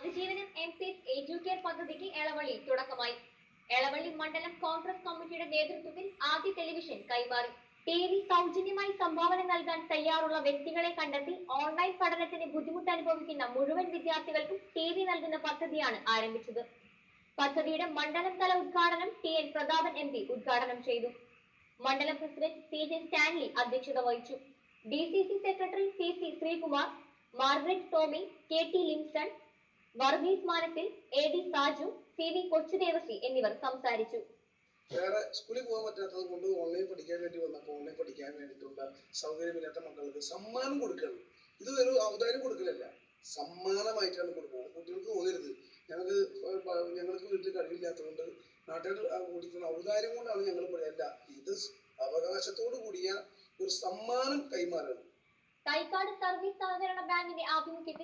അതിജീവനം M piece Educare പദ്ധതിക്ക് എളവള്ളിയിൽ തുടക്കമായി എളവള്ളി മണ്ഡലം കോൺഗ്രസ് കമ്മിറ്റിയുടെ നേതൃത്വത്തിൽ ആദ്യ ടെലിവിഷൻ കൈമാറി ടി വി സൗജന്യമായി സംഭാവന നൽകാൻ തയ്യാറുള്ള വ്യക്തികളെ കണ്ടെത്തി ഓൺലൈൻ പഠനത്തിന് ബുദ്ധിമുട്ട് അനുഭവിക്കുന്ന മുഴുവൻ വിദ്യാർത്ഥികൾക്കും ടി വി നൽകുന്ന പദ്ധതിയാണ് ആരംഭിച്ചത് പദ്ധതിയുടെ മണ്ഡലം തല ഉദ്ഘാടനം T N Prathapan M P ഉദ്ഘാടനം ചെയ്തു മണ്ഡലം പ്രസിഡന്റ് സി ജെ സ്റ്റാൻലി അധ്യക്ഷത വഹിച്ചു D C C secretary P C Sreekumar Margaret Tommy K T Limson Varghese Manathil A D Saju C V Kochudevasi എന്നിവർ സംസാരിച്ചു വേറെ സ്കൂളിൽ പോകാൻ പറ്റാത്തത് കൊണ്ട് ഓൺലൈൻ പഠിക്കാൻ വേണ്ടി വന്നപ്പോൾ ഓൺലൈൻ പഠിക്കാൻ വേണ്ടിയിട്ടുള്ള സൗകര്യമില്ലാത്ത മക്കൾക്ക് സമ്മാനം കൊടുക്കണം ഇത് ഒരു ഔദാര്യം കൊടുക്കലല്ല സമ്മാനമായിട്ടാണ് കൊടുക്കുന്നത് കുട്ടികൾക്ക് തോന്നരുത് ഞങ്ങൾക്ക് പ- ഞങ്ങൾക്ക് വീട്ടിൽ കഴിവില്ലാത്തതുകൊണ്ട് നാട്ടുകാർ കൊടുക്കുന്ന ഔദാര്യം കൊണ്ടാണ് ഞങ്ങൾ അല്ല ഇത് അവകാശത്തോടു കൂടിയ ഒരു സമ്മാനം കൈമാറണം തൈക്കാട് സർവീസ് സഹകരണ ബാങ്കിന്റെ ആഭിമുഖ്യത്തിൽ